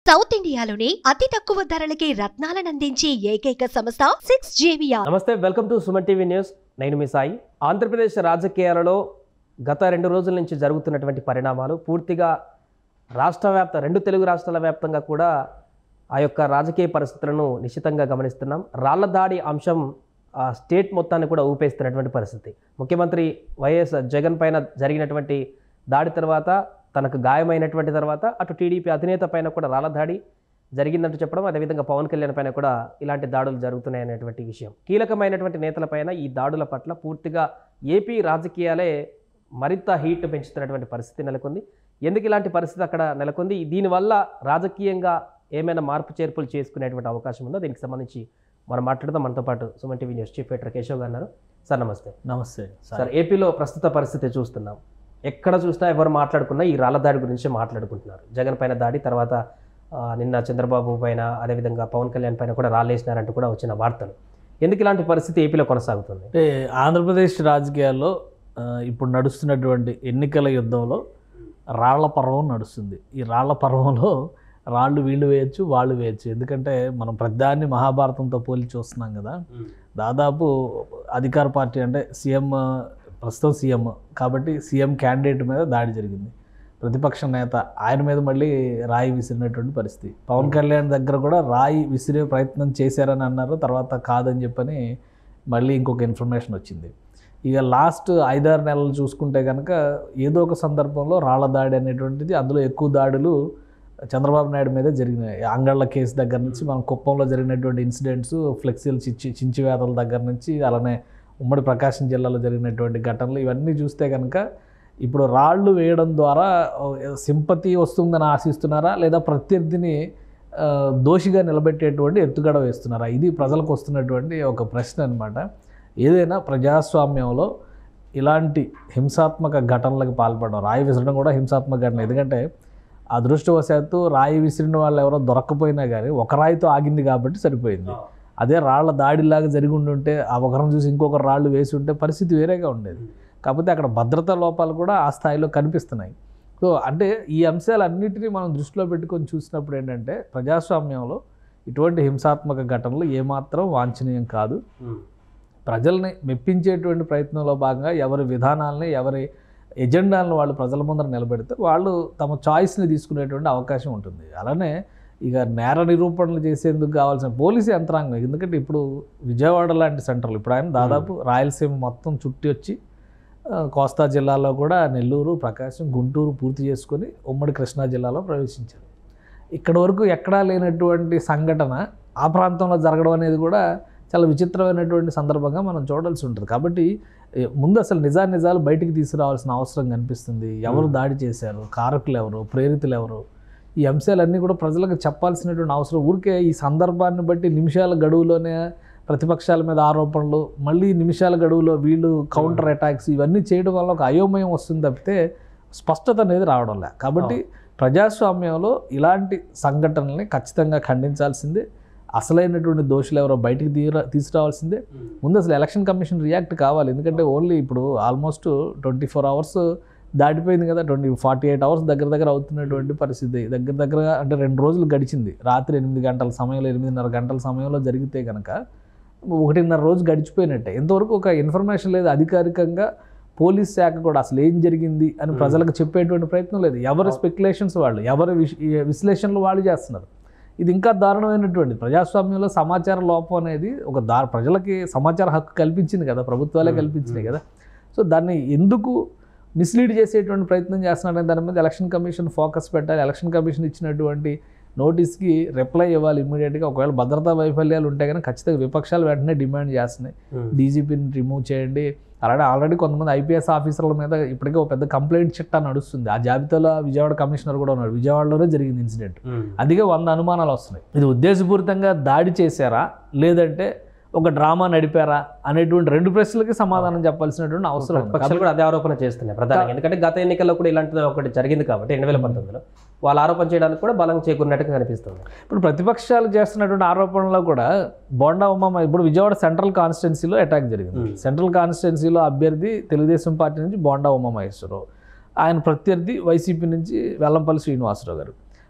South ఇండియాలోనే అతి తక్కువ ధరలకి రత్నాలనందించే ఏకైక సంస్థ సిక్స్ జేవియా నమస్తే welcome to Suman TV news నేను మీ సాయి ఆంధ్రప్రదేశ్ రాజకీయాలలో గత రెండు రోజుల నుంచి జరుగుతున్నటువంటి పరిణామాలు పూర్తిగా రాష్ట్ర వ్యాప్త రెండు తెలుగు రాష్ట్రాల వ్యాప్తంగా కూడా ఆ యొక్క రాజకీయ పరిస్థితులను నిశ్చితంగా గమనిస్తున్నాం రాళ్ల దాడి అంశం ఆ స్టేట్ మొత్తాన్ని కూడా ఊపేస్తున్నటువంటి పరిస్థితి ముఖ్యమంత్రి వైఎస్ జగన్ పైన జరిగినటువంటి దాడి తర్వాత తనకు గాయమైనటువంటి తర్వాత అటు టీడీపీ అధినేత పైన కూడా రాళ్ల దాడి జరిగిందంటూ చెప్పడం అదేవిధంగా పవన్ కళ్యాణ్ పైన కూడా ఇలాంటి దాడులు జరుగుతున్నాయి అనేటువంటి విషయం కీలకమైనటువంటి నేతలపైన ఈ దాడుల పట్ల పూర్తిగా ఏపీ రాజకీయాలే మరింత హీట్ పెంచుతున్నటువంటి పరిస్థితి నెలకొంది ఎందుకు ఇలాంటి పరిస్థితి అక్కడ నెలకొంది దీనివల్ల రాజకీయంగా ఏమైనా మార్పు చేర్పులు చేసుకునేటువంటి అవకాశం ఉందో దీనికి సంబంధించి మనం మాట్లాడదాం మనతో పాటు Suman TV news chief editor Keshav garu ఉన్నారు. సార్ నమస్తే నమస్తే సార్ ఏపీలో ప్రస్తుత పరిస్థితి చూస్తున్నాం ఎక్కడ చూసినా ఎవరు మాట్లాడుకున్నా ఈ రాళ్ల దాడి గురించి మాట్లాడుకుంటున్నారు జగన్ పైన దాడి తర్వాత ఆ, నిన్న చంద్రబాబు పైన అదేవిధంగా పవన్ కళ్యాణ్ పైన కూడా రాళ్ళేసినారంటూ కూడా వచ్చిన వార్తలు ఎందుకు ఇలాంటి పరిస్థితి ఏపీలో కొనసాగుతుంది అంటే ఆంధ్రప్రదేశ్ రాజకీయాల్లో ఆ, ఇప్పుడు నడుస్తున్నటువంటి ఎన్నికల యుద్ధంలో రాళ్ల పర్వం నడుస్తుంది ఈ రాళ్ల పర్వంలో రాళ్ళు వీళ్ళు వేయచ్చు వాళ్ళు వేయచ్చు ఎందుకంటే మనం ప్రతిదాన్ని మహాభారతంతో పోలి చూస్తున్నాం కదా దాదాపు అధికార పార్టీ అంటే సీఎం ప్రస్తుతం సీఎం కాబట్టి సీఎం క్యాండిడేట్ మీద దాడి జరిగింది ప్రతిపక్ష నేత ఆయన మీద మళ్ళీ రాయి విసిరినటువంటి పరిస్థితి పవన్ కళ్యాణ్ దగ్గర కూడా రాయి విసిరే ప్రయత్నం చేశారని అన్నారు తర్వాత కాదని చెప్పని మళ్ళీ ఇంకొక ఇన్ఫర్మేషన్ వచ్చింది ఇక లాస్ట్ ఐదారు నెలలు చూసుకుంటే కనుక ఏదో ఒక సందర్భంలో రాళ్ల దాడి అనేటువంటిది అందులో ఎక్కువ దాడులు చంద్రబాబు నాయుడు మీద జరిగినాయి అంగళ్ళ కేసు దగ్గర నుంచి మన కుప్పంలో జరిగినటువంటి ఇన్సిడెంట్స్ ఫ్లెక్సీలు చించి చించివేతల దగ్గర నుంచి అలానే ఉమ్మడి ప్రకాశం జిల్లాలో జరిగినటువంటి ఘటనలు ఇవన్నీ చూస్తే కనుక ఇప్పుడు రాళ్ళు వేయడం ద్వారా సింపతి వస్తుందని ఆశిస్తున్నారా లేదా ప్రత్యర్థిని ఆ, దోషిగా నిలబెట్టేటువంటి ఎత్తుగడ వేస్తున్నారా ఇది ప్రజలకు వస్తున్నటువంటి ఒక ప్రశ్న అనమాట ఏదైనా ప్రజాస్వామ్యంలో ఇలాంటి హింసాత్మక ఘటనలకు పాల్పడడం రాయి విసరడం కూడా హింసాత్మక ఘటన ఎందుకంటే అదృష్టవశాత్తు రాయి విసిరిన వాళ్ళు ఎవరో దొరక్కపోయినా కానీ ఒక రాయితో ఆగింది కాబట్టి సరిపోయింది అదే రాళ్ల దాడిలాగా జరిగి ఉండుంటే ఆ ఒకరిని చూసి ఇంకొకరు రాళ్ళు వేసి ఉంటే పరిస్థితి వేరేగా ఉండేది కాకపోతే అక్కడ భద్రతా లోపాలు కూడా ఆ స్థాయిలో కనిపిస్తున్నాయి సో అంటే ఈ అంశాలన్నిటినీ మనం దృష్టిలో పెట్టుకొని చూసినప్పుడు ఏంటంటే ప్రజాస్వామ్యంలో ఇటువంటి హింసాత్మక ఘటనలు ఏమాత్రం వాంఛనీయం కాదు ప్రజల్ని మెప్పించేటువంటి ప్రయత్నంలో భాగంగా ఎవరి విధానాలని ఎవరి ఎజెండాలను వాళ్ళు ప్రజల ముందర నిలబెడితే వాళ్ళు తమ చాయిస్ని తీసుకునేటువంటి అవకాశం ఉంటుంది అలానే ఇక నేర నిరూపణలు చేసేందుకు కావాల్సిన పోలీసు యంత్రాంగం ఎందుకంటే ఇప్పుడు విజయవాడ లాంటి సెంటర్లు ఇప్పుడు ఆయన దాదాపు రాయలసీమ మొత్తం చుట్టి వచ్చి ఆ, కోస్తా జిల్లాలో కూడా నెల్లూరు ప్రకాశం గుంటూరు పూర్తి చేసుకొని ఉమ్మడి కృష్ణా జిల్లాలో ప్రవేశించారు ఇక్కడ వరకు ఎక్కడా లేనటువంటి సంఘటన ఆ ప్రాంతంలో జరగడం అనేది కూడా చాలా విచిత్రమైనటువంటి సందర్భంగా మనం చూడాల్సి ఉంటుంది కాబట్టి ఏ, ముందు అసలు నిజా నిజాలు బయటికి తీసుకురావాల్సిన అవసరం కనిపిస్తుంది ఎవరు దాడి చేశారు కారకులు ఎవరు ప్రేరితులు ఎవరు ఈ అంశాలన్నీ కూడా ప్రజలకు చెప్పాల్సినటువంటి అవసరం ఊరికే ఈ సందర్భాన్ని బట్టి నిమిషాల గడువులోనే ప్రతిపక్షాల మీద ఆరోపణలు మళ్ళీ నిమిషాల గడువులో వీళ్ళు కౌంటర్ అటాక్స్ ఇవన్నీ చేయడం వల్ల ఒక అయోమయం వస్తుంది తప్పితే స్పష్టత అనేది రావడం లే కాబట్టి ప్రజాస్వామ్యంలో ఇలాంటి సంఘటనల్ని ఖచ్చితంగా ఖండించాల్సిందే అసలైనటువంటి దోషులు ఎవరో బయటికి తీర తీసుకురావాల్సిందే ముందు అసలు ఎలక్షన్ కమిషన్ రియాక్ట్ కావాలి ఎందుకంటే ఓన్లీ ఇప్పుడు ఆల్మోస్ట్ ట్వంటీ ఫోర్ అవర్స్ దాటిపోయింది కదా ట్వంటీ ఫార్టీ ఎయిట్ అవర్స్ దగ్గర దగ్గర అవుతున్నటువంటి పరిస్థితి దగ్గర దగ్గర అంటే రెండు రోజులు గడిచింది రాత్రి ఎనిమిది గంటల సమయంలో ఎనిమిదిన్నర గంటల సమయంలో జరిగితే కనుక ఒకటిన్నర రోజు గడిచిపోయినట్టే ఇంతవరకు ఒక ఇన్ఫర్మేషన్ లేదు అధికారికంగా పోలీస్ శాఖ కూడా అసలు ఏం జరిగింది అని ప్రజలకు చెప్పేటువంటి ప్రయత్నం లేదు ఎవరి స్పెక్యులేషన్స్ వాళ్ళు ఎవరి విశ్- ఈ విశ్లేషణలు వాళ్ళు చేస్తున్నారు ఇది ఇంకా దారుణమైనటువంటి ప్రజాస్వామ్యంలో సమాచార లోపం అనేది ఒక దా ప్రజలకి సమాచార హక్కు కల్పించింది కదా ప్రభుత్వాలే కల్పించినాయి కదా సో దాన్ని ఎందుకు మిస్లీడ్ చేసేటువంటి ప్రయత్నం చేస్తున్నారనే దాని మీద ఎలక్షన్ కమిషన్ ఫోకస్ పెట్టాలి ఎలక్షన్ కమిషన్ ఇచ్చినటువంటి నోటీస్కి రిప్లై ఇవ్వాలి ఇమ్మీడియట్గా ఒకవేళ భద్రతా వైఫల్యాలు ఉంటే కనుక ఖచ్చితంగా విపక్షాలు వెంటనే డిమాండ్ చేస్తున్నాయి డీజీపీని రిమూవ్ చేయండి అలాగే ఆల్రెడీ కొంతమంది ఐపీఎస్ ఆఫీసర్ల మీద ఇప్పటికే ఒక పెద్ద కంప్లైంట్ చిట్టా నడుస్తుంది ఆ జాబితాలో విజయవాడ కమిషనర్ కూడా ఉన్నాడు విజయవాడలోనే జరిగింది ఇన్సిడెంట్ అందుకే వంద అనుమానాలు వస్తున్నాయి ఇది ఉద్దేశపూరితంగా దాడి చేశారా లేదంటే ఒక డ్రామా నడిపారా అనేటువంటి రెండు ప్రశ్నలకి సమాధానం చెప్పాల్సినటువంటి అవసరం ఉంది. పక్షాలు కూడా అదే ఆరోపణ చేస్తున్నాయి ప్రధానంగా ఎందుకంటే గత ఎన్నికల్లో కూడా ఇలాంటిది ఒకటి జరిగింది కాబట్టి రెండు వేల పంతొమ్మిదిలో వాళ్ళు ఆరోపణ చేయడానికి కూడా బలం చేకూరినట్టుగా కనిపిస్తుంది ఇప్పుడు ప్రతిపక్షాలు చేస్తున్నటువంటి ఆరోపణలో కూడా బోండా ఉమ్మ ఇప్పుడు విజయవాడ సెంట్రల్ కాన్స్టిట్యున్సీలో అటాక్ జరిగింది Hmm. సెంట్రల్ కాన్స్టిట్యున్సీలో అభ్యర్థి తెలుగుదేశం పార్టీ నుంచి బోండా ఉమ్మ మహేశ్వరరావు ఆయన ప్రత్యర్థి వైసీపీ నుంచి వెల్లంపల్లి శ్రీనివాసరావు గారు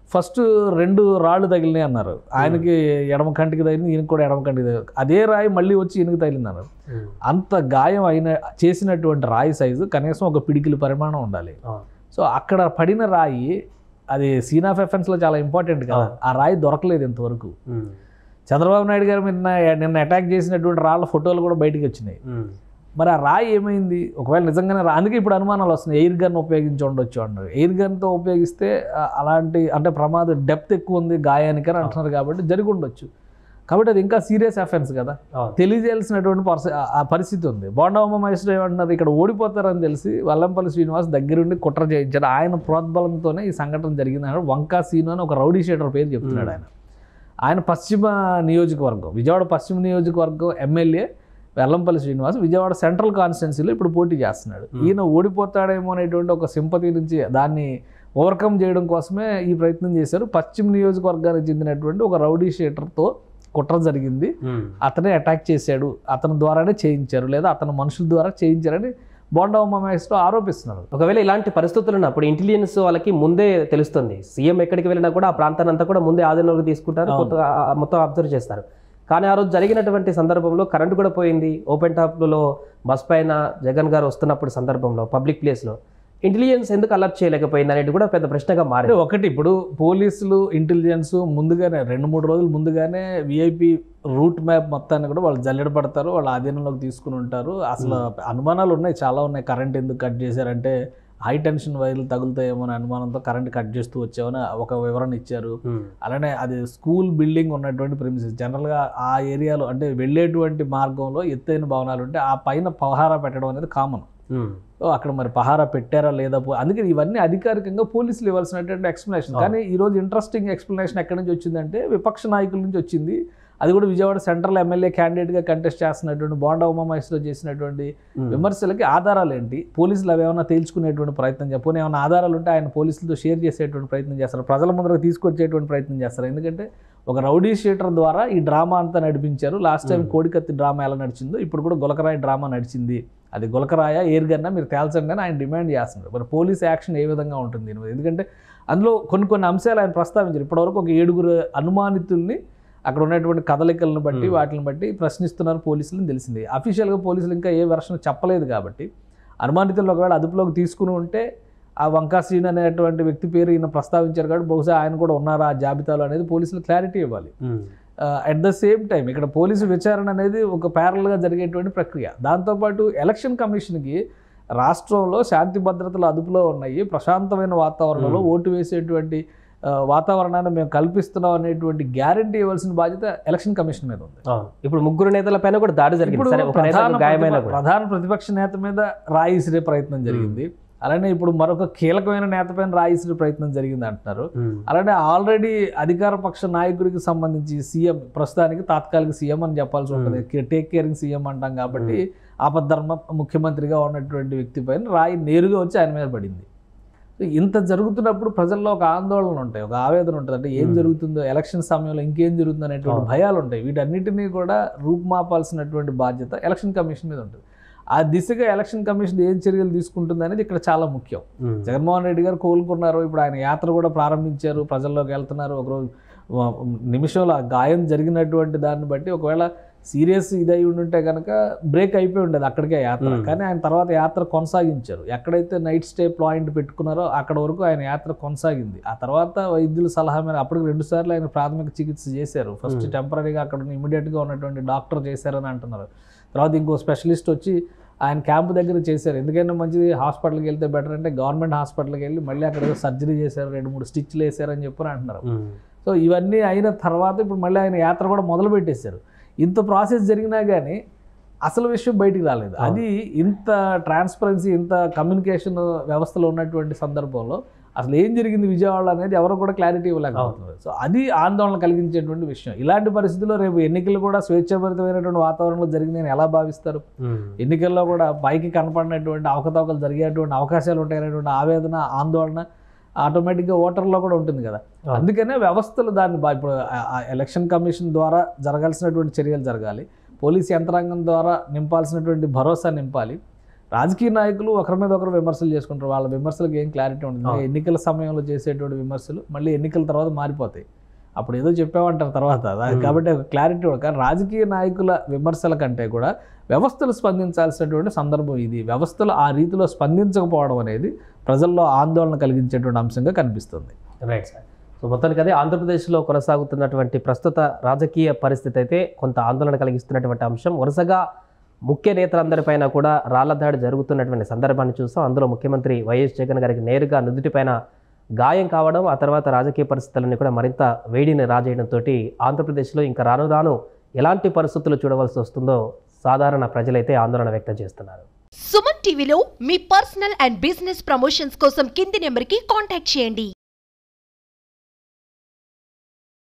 ఫస్ట్ రెండు రాళ్ళు తగిలినాయి అన్నారు ఆయనకి ఎడమ కంటికి తగిలింది ఈయనకి కూడా ఎడమ కంటికి తగిలింది అదే రాయి మళ్ళీ వచ్చి ఈయనకి తగిలింది అన్నారు అంత గాయం అయిన చేసినటువంటి రాయి సైజు కనీసం ఒక పిడికిలి పరిమాణం ఉండాలి సో అక్కడ పడిన రాయి అది సీన్ ఆఫ్ ఎఫెన్స్లో చాలా ఇంపార్టెంట్ కదా ఆ రాయి దొరకలేదు ఇంతవరకు చంద్రబాబు నాయుడు గారు నిన్న నిన్న అటాక్ చేసినటువంటి రాళ్ళ ఫోటోలు కూడా బయటికి వచ్చినాయి మరి ఆ రాయి ఏమైంది ఒకవేళ నిజంగానే రా- అందుకే ఇప్పుడు అనుమానాలు వస్తున్నాయి ఎయిర్ గన్ ఉపయోగించి ఉండొచ్చు అన్నారు ఎయిర్ గన్తో ఉపయోగిస్తే ఆ, అలాంటి అంటే ప్రమాద డెప్త్ ఎక్కువ ఉంది గాయానికి అని అంటున్నారు కాబట్టి జరిగి ఉండొచ్చు కాబట్టి అది ఇంకా సీరియస్ అఫెన్స్ కదా తెలియజేయాల్సినటువంటి పరిస్థితి ఆ పరిస్థితి ఉంది బోండవమ్మ మహేశ్వర ఏమంటున్నారు ఇక్కడ ఓడిపోతారని తెలిసి వల్లంపల్లి శ్రీనివాస్ దగ్గరుండి కుట్ర చేయించాడు ఆయన ప్రోద్బలంతోనే ఈ సంఘటన జరిగింది అన్నాడు వంకా సీను అని ఒక రౌడీ షీటర్ పేరు చెప్తున్నాడు ఆయన ఆయన పశ్చిమ నియోజకవర్గం విజయవాడ పశ్చిమ నియోజకవర్గం ఎమ్మెల్యే వెల్లంపల్లి శ్రీనివాస్ విజయవాడ సెంట్రల్ కాన్స్టిట్యున్సీలో ఇప్పుడు పోటీ చేస్తున్నాడు ఈయన ఓడిపోతాడేమో అనేటువంటి ఒక సింపతి నుంచి దాన్ని ఓవర్కమ్ చేయడం కోసమే ఈ ప్రయత్నం చేశారు పశ్చిమ నియోజకవర్గానికి చెందినటువంటి ఒక రౌడీ షీటర్తో కుట్ర జరిగింది అతనే అటాక్ చేశాడు అతని ద్వారానే చేయించారు లేదా అతని మనుషుల ద్వారా చేయించారని బోండా ఉమామహేశ్వరరావు ఆరోపిస్తున్నారు ఒకవేళ ఇలాంటి పరిస్థితులు ఉన్నప్పుడు ఇంటెలిజెన్స్ వాళ్ళకి ముందే తెలుస్తుంది సీఎం ఎక్కడికి వెళ్ళినా కూడా ఆ ప్రాంతాన్ని అంతా కూడా ముందే ఆధీనంలోకి తీసుకుంటారు అవును. కొత్త- ఆ- మొత్తం అబ్జర్వ్ చేస్తారు కానీ ఆ రోజు జరిగినటువంటి సందర్భంలో కరెంట్ కూడా పోయింది ఓపెన్ టాప్లో బస్ పైన జగన్ గారు వస్తున్నప్పుడు సందర్భంలో పబ్లిక్ ప్లేస్లో ఇంటెలిజెన్స్ ఎందుకు అలర్ట్ చేయలేకపోయింది అనేది కూడా పెద్ద ప్రశ్నగా అంటే మారింది ఒకటి ఇప్పుడు పోలీసులు ఇంటెలిజెన్స్ ముందుగానే రెండు మూడు రోజులు ముందుగానే విఐపి రూట్ మ్యాప్ మొత్తాన్ని కూడా వాళ్ళు జల్లెడ పడతారు వాళ్ళ ఆధీనంలోకి తీసుకుని ఉంటారు అసలు అనుమానాలు ఉన్నాయి చాలా ఉన్నాయి కరెంట్ ఎందుకు కట్ చేశారంటే హై టెన్షన్ వైర్లు తగులుతాయేమో అనే అనుమానంతో కరెంట్ కట్ చేస్తూ వచ్చామని ఒక వివరణ ఇచ్చారు ఉమ్. అలానే అది స్కూల్ బిల్డింగ్ ఉన్నటువంటి ప్రెమిసెస్ జనరల్గా ఆ ఏరియాలో అంటే వెళ్ళేటువంటి మార్గంలో ఎత్తైన భవనాలు ఉంటే ఆ పైన పహారా పెట్టడం అనేది కామన్ ఉమ్. సో అక్కడ మరి పహారా పెట్టారా లేదా పో- అందుకే ఇవన్నీ అధికారికంగా పోలీసులు ఇవ్వాల్సినటువంటి ఎక్స్ప్లెనేషన్ కానీ ఈరోజు ఇంట్రెస్టింగ్ ఎక్స్ప్లెనేషన్ ఎక్కడి నుంచి వచ్చిందంటే విపక్ష నాయకుల నుంచి వచ్చింది అది కూడా విజయవాడ సెంట్రల్ ఎమ్మెల్యే క్యాండిడేట్గా కంటెస్ట్ చేస్తున్నటువంటి బోండా ఉమామహేశ్వరరావు చేసినటువంటి ఉమ్. విమర్శలకి ఆధారాలు ఏంటి పోలీసులు అవి ఏమైనా తేల్చుకునేటువంటి ప్రయత్నం చెప్పని ఏమైనా ఆధారాలు ఉంటే ఆయన పోలీసులతో షేర్ చేసేటువంటి ప్రయత్నం చేస్తారు ప్రజల ముందరకు తీసుకొచ్చేటువంటి ప్రయత్నం చేస్తారు ఎందుకంటే ఒక రౌడీ షీటర్ ద్వారా ఈ డ్రామా అంతా నడిపించారు లాస్ట్ టైం కోడికత్తి డ్రామా ఎలా నడిచిందో ఇప్పుడు కూడా గులకరాయి డ్రామా నడిచింది అది గులకరాయ ఏర్గన్నా మీరు తేల్చండి అని ఆయన డిమాండ్ చేస్తున్నారు మరి పోలీస్ యాక్షన్ ఏ విధంగా ఉంటుంది దీని మీద ఎందుకంటే అందులో కొన్ని కొన్ని అంశాలు ఆయన ప్రస్తావించారు ఇప్పటివరకు ఒక ఏడుగురు అనుమానితుల్ని అక్కడ ఉన్నటువంటి కదలికలను బట్టి Hmm. వాటిని బట్టి ప్రశ్నిస్తున్నారు పోలీసులను తెలిసింది అఫీషియల్గా పోలీసులు ఇంకా ఏ వెర్షన్ చెప్పలేదు కాబట్టి అనుమానితులను ఒకవేళ అదుపులోకి తీసుకుని ఉంటే ఆ వంకా శ్రీను అనేటువంటి వ్యక్తి పేరు ఈయన ప్రస్తావించారు కాబట్టి బహుశా ఆయన కూడా ఉన్నారా ఆ జాబితాలో అనేది పోలీసులు క్లారిటీ ఇవ్వాలి um. At the same time ఇక్కడ పోలీసు విచారణ అనేది ఒక ప్యారల్గా జరిగేటువంటి ప్రక్రియ దాంతోపాటు ఎలక్షన్ కమిషన్కి రాష్ట్రంలో శాంతి భద్రతలు అదుపులో ఉన్నాయి ప్రశాంతమైన వాతావరణంలో Hmm. ఓటు వేసేటువంటి ఆ, వాతావరణాన్ని మేము కల్పిస్తున్నాం అనేటువంటి గ్యారంటీ ఇవ్వాల్సిన బాధ్యత ఎలక్షన్ కమిషన్ మీద ఉంది అవును. ఇప్పుడు ముగ్గురు నేతల పైన కూడా దాడి జరిగింది ఇప్పుడు సరే ఒక ప్రధాన నేతకు గాయమైన ప్రతిప- కూడా ప్రధాన ప్రతిపక్ష నేత మీద రాయి ఇసిరే ప్రయత్నం జరిగింది అలానే ఇప్పుడు మరొక కీలకమైన నేత పైన రాయి ఇసిరే ప్రయత్నం జరిగింది అంటున్నారు ఉమ్. అలానే ఆల్రెడీ అధికార పక్ష నాయకుడికి సంబంధించి సీఎం ప్రస్తుతానికి తాత్కాలిక సీఎం అని చెప్పాల్సి ఉంటుంది టేక్ కేరింగ్ సీఎం అంటాం కాబట్టి ఆపద్ధర్మ ముఖ్యమంత్రిగా ఉన్నటువంటి వ్యక్తి పైన రాయి నేరుగా వచ్చి ఆయన మీద పడింది సో ఇంత జరుగుతున్నప్పుడు ప్రజల్లో ఒక ఆందోళన ఉంటాయి ఒక ఆవేదన ఉంటుంది అంటే ఏం Hmm. జరుగుతుందో ఎలక్షన్ సమయంలో ఇంకేం జరుగుతుందో అనేటువంటి అవును. భయాలు ఉంటాయి వీటన్నిటినీ కూడా రూపుమాపాల్సినటువంటి బాధ్యత ఎలక్షన్ కమిషన్ మీద ఉంటుంది ఆ దిశగా ఎలక్షన్ కమిషన్ ఏం చర్యలు తీసుకుంటుంది అనేది ఇక్కడ చాలా ముఖ్యం ఉమ్. జగన్మోహన్ రెడ్డి గారు కోలుకున్నారు ఇప్పుడు ఆయన యాత్ర కూడా ప్రారంభించారు ప్రజల్లోకి వెళ్తున్నారు ఒకరోజు వ- నిమిషంలో ఆ గాయం జరిగినటువంటి దాన్ని బట్టి ఒకవేళ సీరియస్ ఇదై ఉండుంటే కనుక బ్రేక్ అయిపోయి ఉండేది అక్కడికే యాత్ర Hmm. కానీ ఆయన తర్వాత యాత్ర కొనసాగించారు ఎక్కడైతే నైట్ స్టే పాయింట్ పెట్టుకున్నారో అక్కడ వరకు ఆయన యాత్ర కొనసాగింది ఆ తర్వాత వైద్యుల సలహా మీద అప్పటికి రెండు సార్లు ఆయన ప్రాథమిక చికిత్స చేశారు ఫస్ట్ Hmm. టెంపరీగా అక్కడ ఉన్న ఇమీడియట్గా ఉన్నటువంటి డాక్టర్ చేశారని అంటున్నారు తర్వాత ఇంకో స్పెషలిస్ట్ వచ్చి ఆయన క్యాంప్ దగ్గర చేశారు ఎందుకైనా మంచిది హాస్పిటల్కి వెళ్తే బెటర్ అంటే గవర్నమెంట్ హాస్పిటల్కి వెళ్ళి మళ్ళీ అక్కడ ఏదో సర్జరీ చేశారు రెండు మూడు స్టిచ్లు వేశారని చెప్పని అంటున్నారు ఉమ్. సో ఇవన్నీ అయిన తర్వాత ఇప్పుడు మళ్ళీ ఆయన యాత్ర కూడా మొదలు పెట్టేశారు ఇంత ప్రాసెస్ జరిగినా కానీ అసలు విషయం బయటికి రాలేదు అవును. అది ఇంత ట్రాన్స్పరెన్సీ ఇంత కమ్యూనికేషన్ వ్యవస్థలో ఉన్నటువంటి సందర్భంలో అసలు ఏం జరిగింది విజయవాడ అనేది ఎవరు కూడా క్లారిటీ ఇవ్వలేకపోతున్నారు సో అది ఆందోళన కలిగించేటువంటి విషయం ఇలాంటి పరిస్థితుల్లో రేపు ఎన్నికలు కూడా స్వేచ్ఛాభరితమైనటువంటి వాతావరణంలో జరిగిందని ఎలా భావిస్తారు ఉమ్. ఎన్నికల్లో కూడా పైకి కనపడినటువంటి అవకతవకలు జరిగేటువంటి అవకాశాలు ఉంటాయనేటువంటి ఆవేదన ఆందోళన ఆటోమేటిక్గా ఓటర్లో కూడా ఉంటుంది కదా అవును. అందుకనే వ్యవస్థలు దాన్ని బా- ఇప్పుడు ఆ- ఆ ఎలక్షన్ కమిషన్ ద్వారా జరగాల్సినటువంటి చర్యలు జరగాలి పోలీస్ యంత్రాంగం ద్వారా నింపాల్సినటువంటి భరోసా నింపాలి రాజకీయ నాయకులు ఒకరి మీద ఒకరు విమర్శలు చేసుకుంటారు వాళ్ళ విమర్శలకు ఏం క్లారిటీ ఉండదు అవును. ఎన్నికల సమయంలో చేసేటువంటి విమర్శలు మళ్ళీ ఎన్నికల తర్వాత మారిపోతాయి అప్పుడు ఏదో చెప్పామంటారు తర్వాత దా- Hmm. కాబట్టి ఒక క్లారిటీ కూడా కానీ రాజకీయ నాయకుల విమర్శల కంటే కూడా వ్యవస్థలు స్పందించాల్సినటువంటి సందర్భం ఇది వ్యవస్థలు ఆ రీతిలో స్పందించకపోవడం అనేది ప్రజల్లో ఆందోళన కలిగించేటువంటి అంశంగా కనిపిస్తుంది రైట్ సార్ సో మొత్తానికి అదే ఆంధ్రప్రదేశ్లో కొనసాగుతున్నటువంటి ప్రస్తుత రాజకీయ పరిస్థితి అయితే కొంత ఆందోళన కలిగిస్తున్నటువంటి అంశం వరుసగా ముఖ్య నేతలందరిపైన కూడా రాళ్ల దాడి జరుగుతున్నటువంటి సందర్భాన్ని చూసాం అందులో ముఖ్యమంత్రి వైఎస్ జగన్ గారికి నేరుగా నుదుటిపైన గాయం కావడం ఆ తర్వాత రాజకీయ పరిస్థితులన్నీ కూడా మరింత వేడిని రాజేయడంతో ఆంధ్రప్రదేశ్లో ఇంకా రాను రాను ఎలాంటి పరిస్థితులు చూడవలసి వస్తుందో సాధారణ ప్రజలైతే ఆందోళన వ్యక్తం చేస్తున్నారు సుమన్ టీవీలో మీ పర్సనల్ అండ్ బిజినెస్ ప్రమోషన్స్ కోసం కింది నెంబర్కి కాంటాక్ట్ చేయండి